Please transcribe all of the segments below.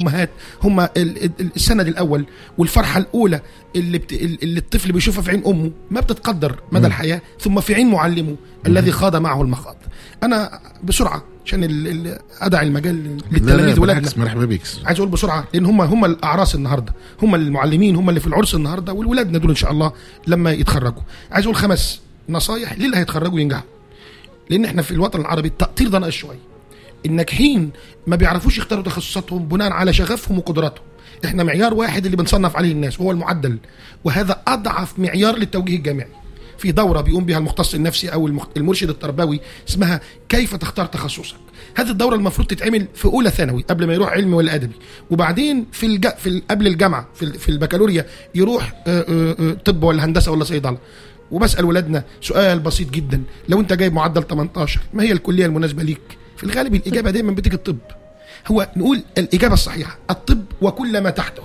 والامهات هم ال- ال- السند الاول والفرحه الاولى اللي, بت... اللي الطفل بيشوفها في عين امه ما بتتقدر مدى الحياه ثم في عين معلمه الذي خاض معه المخاض انا بسرعه عشان ال... ال... ادع المجال لا للتلاميذ لا ولادنا بالعكس مرحبا بك عايز اقول بسرعه لان هم هم الاعراس النهارده هم المعلمين هم اللي في العرس النهارده والولادنا دول ان شاء الله لما يتخرجوا عايز اقول خمس نصايح للي هيتخرجوا ينجحوا لان احنا في الوطن العربي التقطير ده ناقص شويه الناجحين ما بيعرفوش يختاروا تخصصاتهم بناء على شغفهم وقدراتهم احنا معيار واحد اللي بنصنف عليه الناس وهو المعدل وهذا اضعف معيار للتوجيه الجامعي في دوره بيقوم بها المختص النفسي او المخ- المرشد التربوي اسمها كيف تختار تخصصك هذه الدوره المفروض تتعمل في اولى ثانوي قبل ما يروح علمي ولا ادبي وبعدين في الج... في ال- قبل الجامعه في, ال- في البكالوريا يروح آه، آه، آه، طب ولا هندسه ولا صيدله وبسال ولادنا سؤال بسيط جدا لو انت جايب معدل 18 ما هي الكليه المناسبه ليك في الغالب الاجابه دايما بتيجي الطب هو نقول الاجابه الصحيحه الطب وكل ما تحته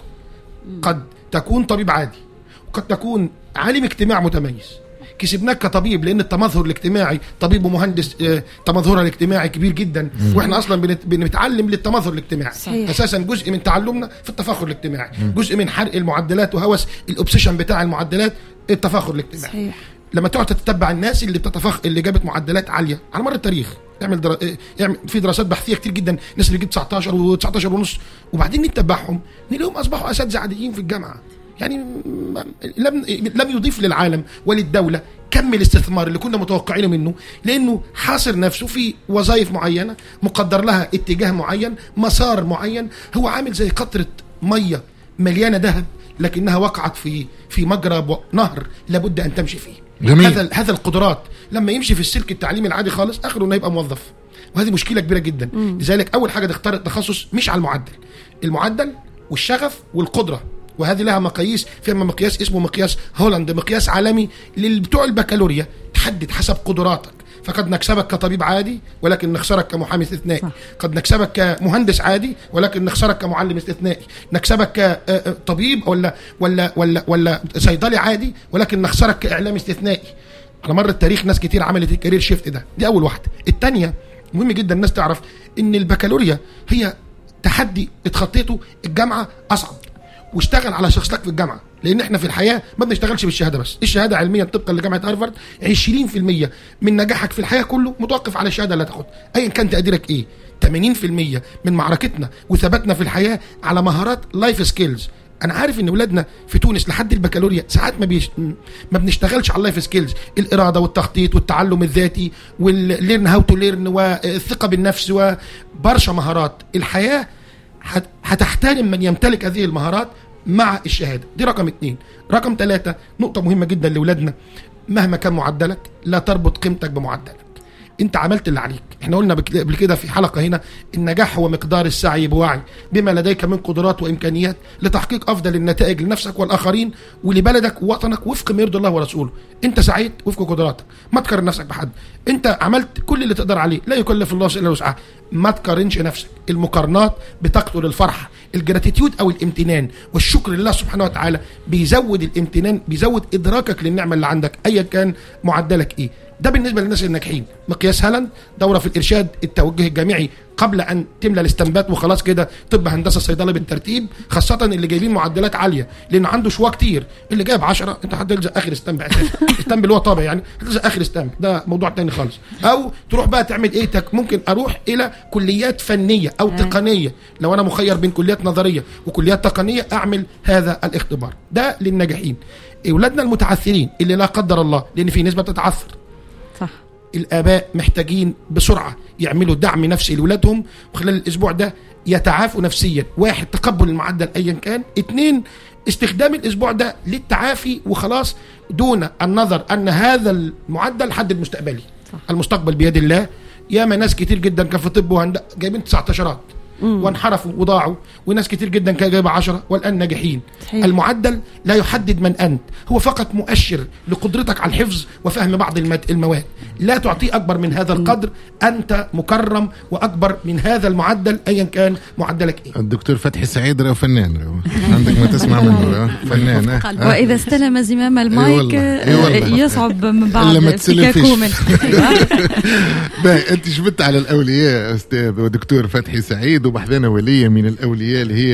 قد تكون طبيب عادي وقد تكون عالم اجتماع متميز كسبناك كطبيب لان التمظهر الاجتماعي طبيب ومهندس آه، تمظهرها الاجتماعي كبير جدا واحنا اصلا بنت- بنتعلم للتمظهر الاجتماعي صحيح. اساسا جزء من تعلمنا في التفاخر الاجتماعي جزء من حرق المعدلات وهوس الاوبسيشن بتاع المعدلات التفاخر الاجتماعي صحيح لما تقعد تتبع الناس اللي بتتفخ اللي جابت معدلات عاليه على مر التاريخ اعمل درا... اه، اعمل في دراسات بحثيه كتير جدا الناس اللي جابت 19 و19 ونص وبعدين نتبعهم نلاقيهم اصبحوا اساتذه عاديين في الجامعه يعني م- لم لم يضيف للعالم وللدوله كم الاستثمار اللي كنا متوقعينه منه لانه حاصر نفسه في وظائف معينه مقدر لها اتجاه معين مسار معين هو عامل زي قطره ميه مليانه ذهب لكنها وقعت في في مجرى ب- نهر لابد ان تمشي فيه جميل. هذا هذا القدرات لما يمشي في السلك التعليمي العادي خالص اخره انه يبقى موظف وهذه مشكله كبيره جدا لذلك اول حاجه تختار التخصص مش على المعدل المعدل والشغف والقدره وهذه لها مقاييس فيها مقياس اسمه مقياس هولاند مقياس عالمي لبتوع البكالوريا تحدد حسب قدراتك فقد نكسبك كطبيب عادي ولكن نخسرك كمحامي استثنائي صح. قد نكسبك كمهندس عادي ولكن نخسرك كمعلم استثنائي نكسبك كطبيب ولا ولا ولا ولا صيدلي عادي ولكن نخسرك كاعلام استثنائي على مر التاريخ ناس كتير عملت الكارير شيفت ده دي اول واحده الثانيه مهم جدا الناس تعرف ان البكالوريا هي تحدي اتخطيته الجامعه اصعب واشتغل على شخصيتك في الجامعه لان احنا في الحياه ما بنشتغلش بالشهاده بس الشهاده علميا طبقا لجامعه هارفارد 20% من نجاحك في الحياه كله متوقف على الشهاده اللي هتاخدها ايا كان تقديرك ايه 80% من معركتنا وثباتنا في الحياه على مهارات لايف سكيلز انا عارف ان ولادنا في تونس لحد البكالوريا ساعات ما بيش ما بنشتغلش على اللايف سكيلز الاراده والتخطيط والتعلم الذاتي والليرن هاو تو ليرن والثقه بالنفس وبرشا مهارات الحياه هت- هتحترم من يمتلك هذه المهارات مع الشهاده دي رقم اتنين رقم ثلاثة نقطة مهمة جدا لأولادنا مهما كان معدلك لا تربط قيمتك بمعدلك انت عملت اللي عليك احنا قلنا بك- قبل كده في حلقة هنا النجاح هو مقدار السعي بوعي بما لديك من قدرات وامكانيات لتحقيق افضل النتائج لنفسك والاخرين ولبلدك ووطنك وفق ما يرضي الله ورسوله انت سعيت وفق قدراتك ما تقارن نفسك بحد انت عملت كل اللي تقدر عليه لا يكلف الله الا وسعها ما تقارنش نفسك المقارنات بتقتل الفرحه الجراتيتيود او الامتنان والشكر لله سبحانه وتعالى بيزود الامتنان بيزود ادراكك للنعمه اللي عندك ايا كان معدلك ايه ده بالنسبه للناس الناجحين مقياس هالاند دوره في الارشاد التوجه الجامعي قبل ان تملى الاستنبات وخلاص كده طب هندسه صيدله بالترتيب خاصه اللي جايبين معدلات عاليه لان عنده شواء كتير اللي جايب 10 انت هتلزق اخر استنب استنب اللي هو طابع يعني هتلزق اخر استنب ده موضوع تاني خالص او تروح بقى تعمل ايه تك ممكن اروح الى كليات فنيه او تقنيه لو انا مخير بين كليات نظريه وكليات تقنيه اعمل هذا الاختبار ده للناجحين اولادنا المتعثرين اللي لا قدر الله لان في نسبه بتتعثر صح الاباء محتاجين بسرعه يعملوا دعم نفسي لاولادهم وخلال الاسبوع ده يتعافوا نفسيا واحد تقبل المعدل ايا كان اثنين استخدام الاسبوع ده للتعافي وخلاص دون النظر ان هذا المعدل حد المستقبلي صح. المستقبل بيد الله ياما ناس كتير جدا كان في طب وهندسه جايبين 19 وانحرفوا وضاعوا وناس كتير جدا كان جايبه 10 والان ناجحين صحيح. المعدل لا يحدد من انت هو فقط مؤشر لقدرتك على الحفظ وفهم بعض المد- المواد لا تعطيه اكبر من هذا القدر انت مكرم واكبر من هذا المعدل ايا كان معدلك ايه الدكتور فتحي سعيد راهو فنان راهو عندك ما تسمع منه راهو فنان ها؟ ها؟ واذا استلم زمام المايك والله، إي والله. آه، يصعب من إلا بعد ما تسلفش. افتكاكه منه باهي انت جبت على الاولياء استاذ ودكتور فتحي سعيد وبحذنا وليه من الاولياء اللي هي